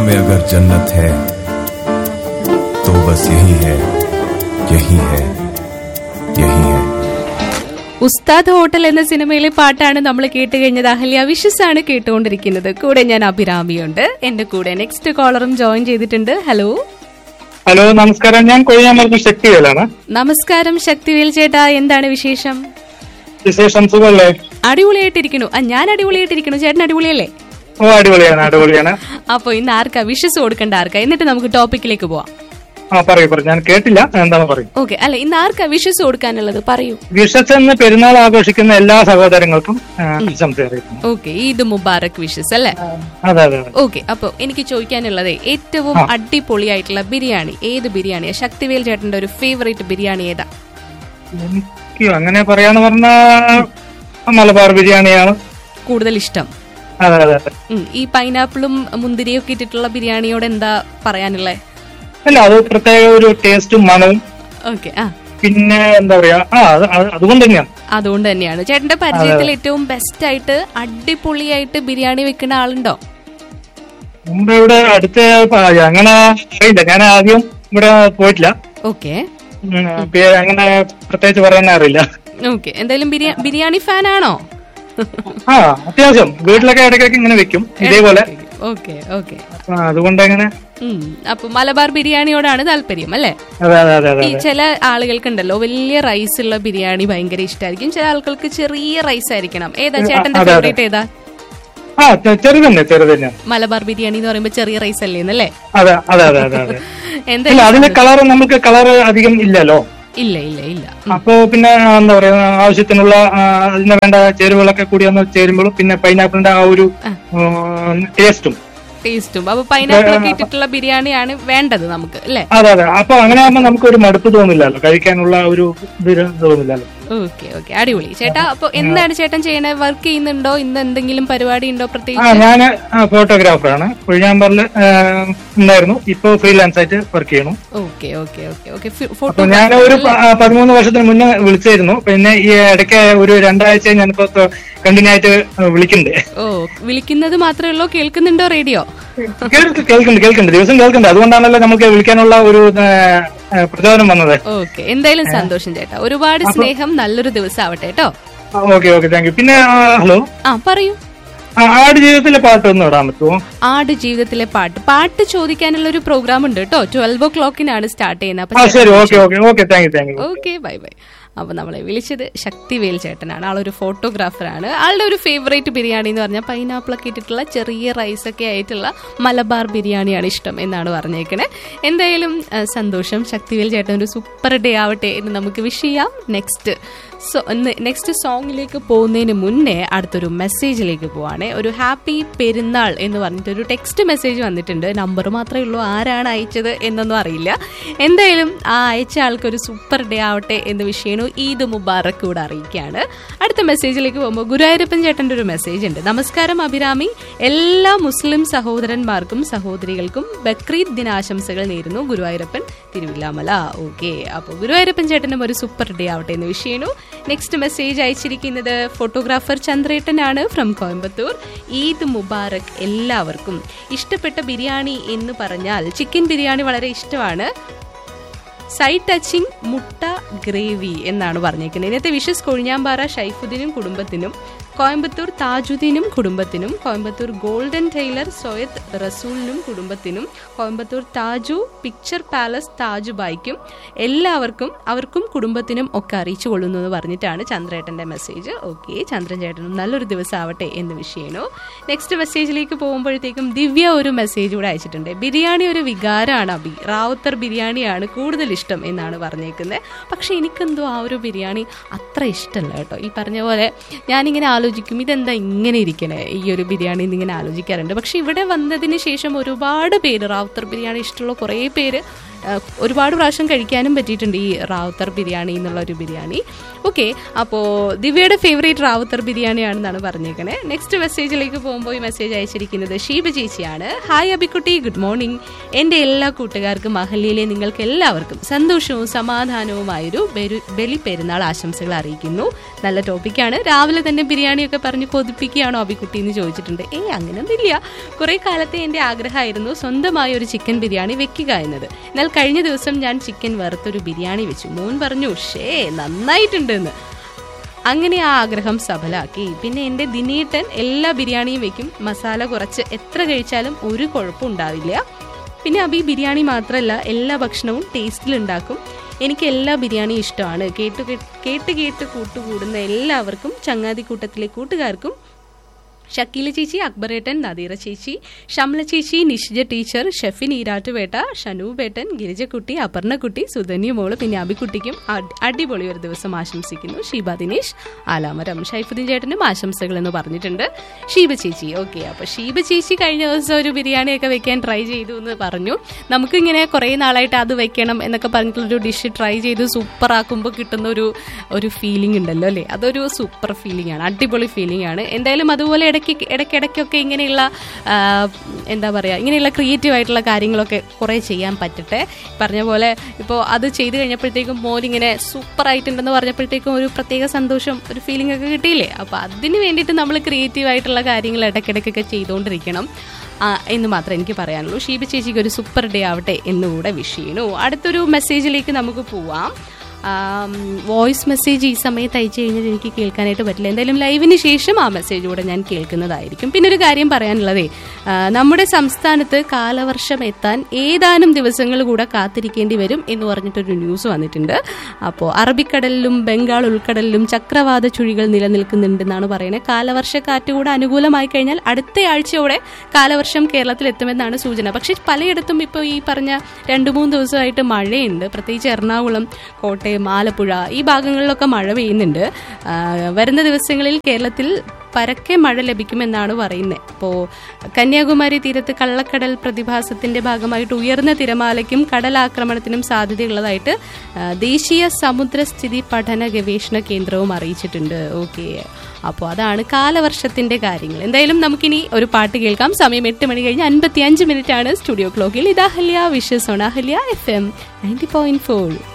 में अगर जन्नत है तो बस यही है यही है यही है ഉസ്താദ് ഹോട്ടൽ എന്ന സിനിമയിലെ പാട്ടാണ് നമ്മൾ കേട്ട് കഴിഞ്ഞത് അഹല്യ വിഷസ് ആണ് കേട്ടുകൊണ്ടിരിക്കുന്നത് കൂടെ ഞാൻ അഭിരാമിയുണ്ട് എന്റെ കൂടെ നെക്സ്റ്റ് കോളറും ജോയിൻ ചെയ്തിട്ടുണ്ട് ഹലോ ഹലോ നമസ്കാരം ഞാൻ കൊഴിയാമർന്ന് ശക്തിവേലാണ് നമസ്കാരം ശക്തിവേൽ ചേട്ടാ എന്താണ് വിശേഷം വിശേഷം സുഖമല്ലേ അടിപൊളിയായിട്ടിരിക്കണു ആ ഞാൻ അടിപൊളിയായിട്ടിരിക്കണു ചേട്ടൻ അടിപൊളിയല്ലേ ഓ അടിപൊളിയാണ് അടിപൊളിയാണ് അപ്പൊ ഇന്ന് ആർക്കാ വിഷസ് കൊടുക്കണ്ട ആർക്കാ എന്നിട്ട് നമുക്ക് ടോപ്പിക്കിലേക്ക് പോവാം ആ പറയൂ പറയൂ ഞാൻ കേട്ടില്ല എന്താണ് പറയും ഓക്കെ അല്ല ഇന്ന് ആർക്കാ വിഷസ് കൊടുക്കാനുള്ളത് പറയൂ വിഷസ് എന്ന് പെരുന്നാൾ ആഘോഷിക്കുന്ന എല്ലാ സഹോദരങ്ങൾക്കും ആ, ആശംസ അറിയിക്കുന്നു ഓക്കെ ഈദ് മുബാറക് വിഷസ് അല്ലേ അതെ അതെ അതെ ഓക്കെ അപ്പൊ എനിക്ക് ചോദിക്കാനുള്ളത് ഏറ്റവും അടിപൊളിയായിട്ടുള്ള ബിരിയാണി ഏത് ബിരിയാണിയാ ശക്തിവേൽ ചേട്ടന്റെ ഒരു ഫേവറേറ്റ് ബിരിയാണി ഏതാ എനിക്ക് അങ്ങനെ പറയാന്ന് പറഞ്ഞ മലബാർ ബിരിയാണിയാണ് കൂടുതൽ ഇഷ്ടം അതെ അതെ അതെ ഉം, ഈ പൈനാപ്പിളും മുന്തിരിയും ഒക്കെ ഇട്ടിട്ടുള്ള ബിരിയാണിയോട് എന്താ പറയാനുള്ളത് അല്ല അത് പ്രത്യേക ഒരു ടേസ്റ്റും മണവും ഓക്കെ ആ പിന്നെ എന്താ പറയാ ആ അത് അത് അതുകൊണ്ട് തന്നെയാണ് അതുകൊണ്ട് തന്നെയാണ് ചേട്ടന്റെ പരിചയത്തിൽ ഏറ്റവും ബെസ്റ്റ് ആയിട്ട് അടിപൊളിയായിട്ട് ബിരിയാണി വെക്കുന്ന ആളുണ്ടോ മുമ്പ് ഇവിടെ അടുത്ത പ- അങ്ങനെ അറിയില്ല ഞാൻ ആദ്യം ഇവിടെ പോയിട്ടില്ല ഓക്കെ ഉം, പേ- അങ്ങനെ പ്രത്യേകിച്ച് പറയാൻ അറിയില്ല ഓക്കെ എന്തായാലും ബിരിയാ- ബിരിയാണി ഫാൻ ആണോ ആ അത്യാവശ്യം വീട്ടിലൊക്കെ ഇടയ്ക്കിടയ്ക്ക് ഇങ്ങനെ വെക്കും ഇതേപോലെ ഓക്കെ ഓക്കെ അപ്പൊ അതുകൊണ്ട് അങ്ങനെ അപ്പൊ മലബാർ ബിരിയാണിയോടാണ് താല്പര്യം അല്ലേ അതെ അതെ അതെ അതെ ഈ ചില ആളുകൾക്കുണ്ടല്ലോ വലിയ റൈസ് ഉള്ള ബിരിയാണി ഭയങ്കര ഇഷ്ടമായിരിക്കും ചില ആൾക്കാർക്ക് ചെറിയ റൈസ് ആയിരിക്കണം ഏതാ ചേട്ടന്റെ അതെ, അതെ. ഫേവറേറ്റ് ഏതാ ആ ചെ- ചെറുത് തന്നെ ചെറുത് തന്നെയാണ് മലബാർ ബിരിയാണി എന്ന് പറയുമ്പോ ചെറിയ റൈസ് അല്ലേ എന്നല്ലേ അതെ അതെ അതെ അതെ അതെ ഇല്ല എന്തായാലും അതിന്റെ കളർ നമുക്ക് കളർ അധികം ഇല്ലല്ലോ ഇല്ല ഇല്ല ഇല്ല അപ്പോ പിന്നെ എന്താ പറയാ ആവശ്യത്തിനുള്ള ആ, അതിന് വേണ്ട ചേരുവകളൊക്കെ കൂടി ഒന്ന് ചേരുമ്പോഴും പിന്നെ പൈനാപ്പിളിന്റെ ആ ഒരു ടേസ്റ്റും ടേസ്റ്റും അപ്പൊ പൈനാപ്പിൾ ഒക്കെ ഇട്ടിട്ടുള്ള ബിരിയാണിയാണ് വേണ്ടത് നമുക്ക് അല്ലേ അതെ അതെ അപ്പൊ അങ്ങനെ ആകുമ്പോൾ നമുക്ക് ഒരു മടുപ്പ് തോന്നില്ലല്ലോ കഴിക്കാനുള്ള ഒരു ഇത് തോന്നില്ലല്ലോ ഓക്കെ ഓക്കെ അടിപൊളി ചേട്ടാ അപ്പൊ എന്താണ് ചേട്ടൻ ചെയ്യണേ വർക്ക് ചെയ്യുന്നുണ്ടോ ഇന്ന് എന്തെങ്കിലും പരിപാടി ഉണ്ടോ ആ പ്രത്യേകിച്ച് ഞാൻ ഫോട്ടോഗ്രാഫറാണ് കുഴിഞ്ഞാമ്പറിൽ ഉണ്ടായിരുന്നു ഇപ്പൊ ഫ്രീലാൻസ് ആയിട്ട് വർക്ക് ചെയ്യണു ഓക്കെ ഓക്കെ ഓക്കെ ഓക്കെ അപ്പൊ ഫോട്ടോ ഞാൻ ഒരു പ- ആ, പതിമൂന്ന് വർഷത്തിന് മുന്നേ വിളിച്ചായിരുന്നു പിന്നെ ഈ ഇടയ്ക്ക് ഒരു രണ്ടാഴ്ച ഞാനിപ്പോ കണ്ടിന്യൂ ആയിട്ട് വിളിക്കുന്നുണ്ട് ഓ വിളിക്കുന്നത് മാത്രമേ ഉള്ളൂ കേൾക്കുന്നുണ്ടോ റേഡിയോ കേൾക്ക്- കേൾക്കുന്നുണ്ട് കേൾക്കുന്നുണ്ട് ദിവസം കേൾക്കുന്നുണ്ട് അതുകൊണ്ടാണല്ലോ നമുക്ക് വിളിക്കാനുള്ള ഒരു ആ, ആ, പ്രചോദനം വന്നത് ഓക്കെ എന്തായാലും സന്തോഷം ചേട്ടാ ഒരുപാട് സ്നേഹം നല്ലൊരു ദിവസം ആവട്ടെ കേട്ടോ ഓക്കെ ഓക്കെ താങ്ക് യു പിന്നെ ആ, ഹലോ ആ പറയൂ ആ, ആട് ജീവിതത്തിലെ പാട്ട് ഒന്ന് ഇടാൻ പറ്റുമോ ആട് ജീവിതത്തിലെ പാട്ട് പാട്ട് ചോദിക്കാനുള്ള ഒരു പ്രോഗ്രാം ഉണ്ട് കേട്ടോ ട്വൽവ് ഓ ക്ലോക്കിനാണ് സ്റ്റാർട്ട് ചെയ്യുന്നത് ആ അപ്പൊ ശരി okay okay okay thank you thank you okay bye bye അപ്പൊ നമ്മളെ വിളിച്ചത് ശക്തിവേൽ ചേട്ടനാണ് ആളൊരു ഫോട്ടോഗ്രാഫറാണ് ആളുടെ ഒരു ഫേവറേറ്റ് ബിരിയാണി എന്ന് പറഞ്ഞാൽ പൈനാപ്പിൾ ഒക്കെ ഇട്ടിട്ടുള്ള ചെറിയ റൈസ് ഒക്കെ ആയിട്ടുള്ള മലബാർ ബിരിയാണിയാണ് ഇഷ്ടം എന്നാണ് പറഞ്ഞേക്കണേ എന്തായാലും ആ, സന്തോഷം ശക്തിവേൽ ചേട്ടൻ ഒരു സൂപ്പർ ഡേ ആവട്ടെ എന്ന് നമുക്ക് വിഷ് ചെയ്യാം നെക്സ്റ്റ് സോ നെക്സ്റ്റ് സോങ്ങിലേക്ക് പോകുന്നതിന് മുന്നേ അടുത്തൊരു മെസ്സേജിലേക്ക് പോവാണ് ഒരു ഹാപ്പി പെരുന്നാൾ എന്ന് പറഞ്ഞിട്ട് ഒരു ടെക്സ്റ്റ് മെസ്സേജ് വന്നിട്ടുണ്ട് നമ്പർ മാത്രമേ ഉള്ളൂ ആരാണ് അയച്ചത് എന്നൊന്നും അറിയില്ല എന്തായാലും ആ അയച്ച ആൾക്ക് ഒരു സൂപ്പർ ഡേ ആവട്ടെ എന്ന് വിഷയണു ഈദ് മുബാറക് കൂടെ അറിയിക്കുകയാണ് അടുത്ത മെസ്സേജിലേക്ക് പോകുമ്പോൾ ഗുരുവായൂരപ്പൻ ചേട്ടൻ്റെ ഒരു മെസ്സേജ് ഉണ്ട് നമസ്കാരം അഭിരാമി എല്ലാ മുസ്ലിം സഹോദരന്മാർക്കും സഹോദരികൾക്കും ബക്രീദ് ദിനാശംസകൾ നേരുന്നു ഗുരുവായൂരപ്പൻ തിരുവില്ലാമല ഓക്കെ അപ്പോൾ ഗുരുവായൂരപ്പൻ ചേട്ടനും ഒരു സൂപ്പർ ഡേ ആവട്ടെ എന്ന് വിഷയണു നെക്സ്റ്റ് മെസ്സേജ് അയച്ചിരിക്കുന്നത് ഫോട്ടോഗ്രാഫർ ചന്ദ്രേട്ടനാണ് ഫ്രം കോയമ്പത്തൂർ ഈദ് മുബാറക് എല്ലാവർക്കും ഇഷ്ടപ്പെട്ട ബിരിയാണി എന്ന് പറഞ്ഞാൽ ചിക്കൻ ബിരിയാണി വളരെ ഇഷ്ടമാണ് സൈഡ് ടച്ചിങ് മുട്ട ഗ്രേവി എന്നാണ് പറഞ്ഞേക്കുന്നത് ഇന്നത്തെ വിഷസ് കൊഴിഞ്ഞാമ്പാറ ഷൈഫുദ്ദീനും കുടുംബത്തിനും കോയമ്പത്തൂർ താജുദ്ദീനും കുടുംബത്തിനും കോയമ്പത്തൂർ ഗോൾഡൻ ടൈലർ സൊയദ് റസൂലിനും കുടുംബത്തിനും കോയമ്പത്തൂർ താജു പിക്ചർ പാലസ് താജു ബായ്ക്കും എല്ലാവർക്കും അവർക്കും കുടുംബത്തിനും ഒക്കെ അറിയിച്ചു കൊള്ളുന്നു എന്ന് പറഞ്ഞിട്ടാണ് ചന്ദ്രേട്ടന്റെ മെസ്സേജ് ഓക്കെ ചന്ദ്രൻ ചേട്ടനും നല്ലൊരു ദിവസം ആവട്ടെ എന്ന് വിഷയണോ നെക്സ്റ്റ് മെസ്സേജിലേക്ക് പോകുമ്പോഴത്തേക്കും ദിവ്യ ഒരു മെസ്സേജ് കൂടെ അയച്ചിട്ടുണ്ട് ബിരിയാണി ഒരു വികാരമാണ് അബി റാവുത്തർ ബിരിയാണിയാണ് കൂടുതൽ ഇഷ്ടം എന്നാണ് പറഞ്ഞേക്കുന്നത് പക്ഷെ എനിക്കെന്തോ ആ ഒരു ബിരിയാണി അത്ര ഇഷ്ടമല്ല കേട്ടോ ഈ പറഞ്ഞ പോലെ ഞാനിങ്ങനെ ആലോചിക്കും ഇതെന്താ ഇങ്ങനെ ഇരിക്കണേ ഈ ഒരു ബിരിയാണി എന്നിങ്ങനെ ആലോചിക്കാറുണ്ട് പക്ഷെ ഇവിടെ വന്നതിന് ശേഷം ഒരുപാട് പേര് റാവുത്തർ ബിരിയാണി ഇഷ്ടമുള്ള കുറേ പേര് ആ, ഒരുപാട് പ്രാവശ്യം കഴിക്കാനും പറ്റിയിട്ടുണ്ട് ഈ റാവുത്തർ ബിരിയാണി എന്നുള്ള ഒരു ബിരിയാണി ഓക്കെ അപ്പോൾ ദിവ്യയുടെ ഫേവറേറ്റ് റാവുത്തർ ബിരിയാണിയാണെന്നാണ് പറഞ്ഞേക്കണേ നെക്സ്റ്റ് മെസ്സേജിലേക്ക് പോകുമ്പോൾ ഈ മെസ്സേജ് അയച്ചിരിക്കുന്നത് ഷീബ ചേച്ചിയാണ് ഹായ് അബിക്കുട്ടി ഗുഡ് മോർണിംഗ് എൻ്റെ എല്ലാ കൂട്ടുകാർക്കും അഹല്യയിലെ നിങ്ങൾക്ക് എല്ലാവർക്കും സന്തോഷവും സമാധാനവുമായൊരു ബെരു- ബലി പെരുന്നാൾ ആശംസകൾ അറിയിക്കുന്നു നല്ല ടോപ്പിക്കാണ് രാവിലെ തന്നെ ബിരിയാണിയൊക്കെ പറഞ്ഞ് കൊതിപ്പിക്കുകയാണോ അബിക്കുട്ടി എന്ന് ചോദിച്ചിട്ടുണ്ട് ഏയ് അങ്ങനെയൊന്നുമില്ല കുറേ കാലത്തെ എൻ്റെ ആഗ്രഹമായിരുന്നു സ്വന്തമായി ഒരു ചിക്കൻ ബിരിയാണി വെക്കുക എന്നത് എന്നാൽ കഴിഞ്ഞ ദിവസം ഞാൻ ചിക്കൻ വറുത്തൊരു ബിരിയാണി വെച്ചു മോൻ പറഞ്ഞു ഷേ നന്നായിട്ടുണ്ടെന്ന് അങ്ങനെ ആ ആഗ്രഹം സഫലാക്കി പിന്നെ എൻ്റെ ദിനീട്ടൻ എല്ലാ ബിരിയാണിയും വെക്കും മസാല കുറച്ച് എത്ര കഴിച്ചാലും ഒരു കുഴപ്പം ഉണ്ടാവില്ല പിന്നെ അബി ബിരിയാണി മാത്രമല്ല എല്ലാ ഭക്ഷണവും ടേസ്റ്റിലുണ്ടാക്കും എനിക്ക് എല്ലാ ബിരിയാണിയും ഇഷ്ടമാണ് കേട്ട് കേ- കേട്ട് കേട്ട് കൂട്ടുകൂടുന്ന എല്ലാവർക്കും ചങ്ങാതിക്കൂട്ടത്തിലെ കൂട്ടുകാർക്കും ഷക്കീല ചേച്ചി അക്ബറേട്ടൻ നദീറ ചേച്ചി ഷംല ചേച്ചി നിഷിജ ടീച്ചർ ഷെഫിൻ ഈരാറ്റുപേട്ട ഷനു ബേട്ടൻ ഗിരിജക്കുട്ടി അപർണക്കുട്ടി സുധന്യ മോള് പിന്നെ അബിക്കുട്ടിക്കും അടി- അടിപൊളി ഒരു ദിവസം ആശംസിക്കുന്നു ഷീബ ദിനേശ് ആലാമരം ഷൈഫുദ്ദീൻ ചേട്ടനും ആശംസകൾ എന്ന് പറഞ്ഞിട്ടുണ്ട് ഷീബ ചേച്ചി ഓക്കെ അപ്പൊ ഷീബ ചേച്ചി കഴിഞ്ഞ ദിവസം ഒരു ബിരിയാണിയൊക്കെ വെക്കാൻ ട്രൈ ചെയ്തു എന്ന് പറഞ്ഞു നമുക്കിങ്ങനെ കുറേ നാളായിട്ട് അത് വെക്കണം എന്നൊക്കെ പറഞ്ഞിട്ടുള്ളൊരു ഡിഷ് ട്രൈ ചെയ്ത് സൂപ്പർ ആക്കുമ്പോൾ കിട്ടുന്ന ഒരു ഒരു ഫീലിംഗ് ഉണ്ടല്ലോ അല്ലേ അതൊരു സൂപ്പർ ഫീലിംഗ് ആണ് അടിപൊളി ഫീലിംഗ് ആണ് എന്തായാലും അതുപോലെ ഇടയ്ക്ക് ഇടയ്ക്കിടയ്ക്കൊക്കെ ഇങ്ങനെയുള്ള ആ, എന്താ പറയുക ഇങ്ങനെയുള്ള ക്രിയേറ്റീവ് ആയിട്ടുള്ള കാര്യങ്ങളൊക്കെ കുറേ ചെയ്യാൻ പറ്റട്ടെ പറഞ്ഞ പോലെ ഇപ്പോൾ അത് ചെയ്ത് കഴിഞ്ഞപ്പോഴത്തേക്കും മോനിങ്ങനെ സൂപ്പർ ആയിട്ടുണ്ടെന്ന് പറഞ്ഞപ്പോഴത്തേക്കും ഒരു പ്രത്യേക സന്തോഷം ഒരു ഫീലിംഗ് ഒക്കെ കിട്ടിയില്ലേ അപ്പോൾ അതിന് വേണ്ടിയിട്ട് നമ്മൾ ക്രിയേറ്റീവ് ആയിട്ടുള്ള കാര്യങ്ങൾ ഇടയ്ക്കിടയ്ക്കൊക്കെ ചെയ്തുകൊണ്ടിരിക്കണം ആ, എന്ന് മാത്രമേ എനിക്ക് പറയാനുള്ളൂ ഷീബ ചേച്ചിക്ക് ഒരു സൂപ്പർ ഡേ ആവട്ടെ എന്നുകൂടെ വിഷ് ചെയ്യണു അടുത്തൊരു മെസ്സേജിലേക്ക് നമുക്ക് പോവാം വോയിസ് മെസ്സേജ് ഈ സമയത്ത് അയച്ചു കഴിഞ്ഞാൽ എനിക്ക് കേൾക്കാനായിട്ട് പറ്റില്ല എന്തായാലും ലൈവിന് ശേഷം ആ മെസ്സേജ് കൂടെ ഞാൻ കേൾക്കുന്നതായിരിക്കും പിന്നെ ഒരു കാര്യം പറയാനുള്ളതേ ആ, നമ്മുടെ സംസ്ഥാനത്ത് കാലവർഷം എത്താൻ ഏതാനും ദിവസങ്ങൾ കൂടെ കാത്തിരിക്കേണ്ടി വരും എന്ന് പറഞ്ഞിട്ടൊരു ന്യൂസ് വന്നിട്ടുണ്ട് അപ്പോൾ അറബിക്കടലിലും ബംഗാൾ ഉൾക്കടലിലും ചക്രവാത ചുഴികൾ നിലനിൽക്കുന്നുണ്ടെന്നാണ് പറയുന്നത് കാലവർഷക്കാറ്റ് കൂടെ അനുകൂലമായി കഴിഞ്ഞാൽ അടുത്ത ആഴ്ചയോടെ കാലവർഷം കേരളത്തിൽ എത്തുമെന്നാണ് സൂചന പക്ഷേ പലയിടത്തും ഇപ്പോൾ ഈ പറഞ്ഞ രണ്ട് മൂന്ന് ദിവസമായിട്ട് മഴയുണ്ട് പ്രത്യേകിച്ച് എറണാകുളം കോട്ടയം ആലപ്പുഴ ഈ ഭാഗങ്ങളിലൊക്കെ മഴ പെയ്യുന്നുണ്ട് ആ, വരുന്ന ദിവസങ്ങളിൽ കേരളത്തിൽ പരക്കെ മഴ ലഭിക്കുമെന്നാണ് പറയുന്നത് അപ്പോൾ കന്യാകുമാരി തീരത്ത് കള്ളക്കടൽ പ്രതിഭാസത്തിന്റെ ഭാഗമായിട്ട് ഉയർന്ന തിരമാലയ്ക്കും കടലാക്രമണത്തിനും സാധ്യതയുള്ളതായിട്ട് ആ, ദേശീയ സമുദ്രസ്ഥിതി പഠന ഗവേഷണ കേന്ദ്രവും അറിയിച്ചിട്ടുണ്ട് ഓക്കെ അപ്പോൾ അതാണ് കാലവർഷത്തിന്റെ കാര്യങ്ങൾ എന്തായാലും നമുക്കിനി ഒരു പാട്ട് കേൾക്കാം സമയം എട്ട് മണി കഴിഞ്ഞ് അൻപത്തി അഞ്ച് മിനിറ്റ് ആണ് സ്റ്റുഡിയോ ക്ലോക്കിൽ ഇതാഹല്യ wishes on Ahalya F M ninety point four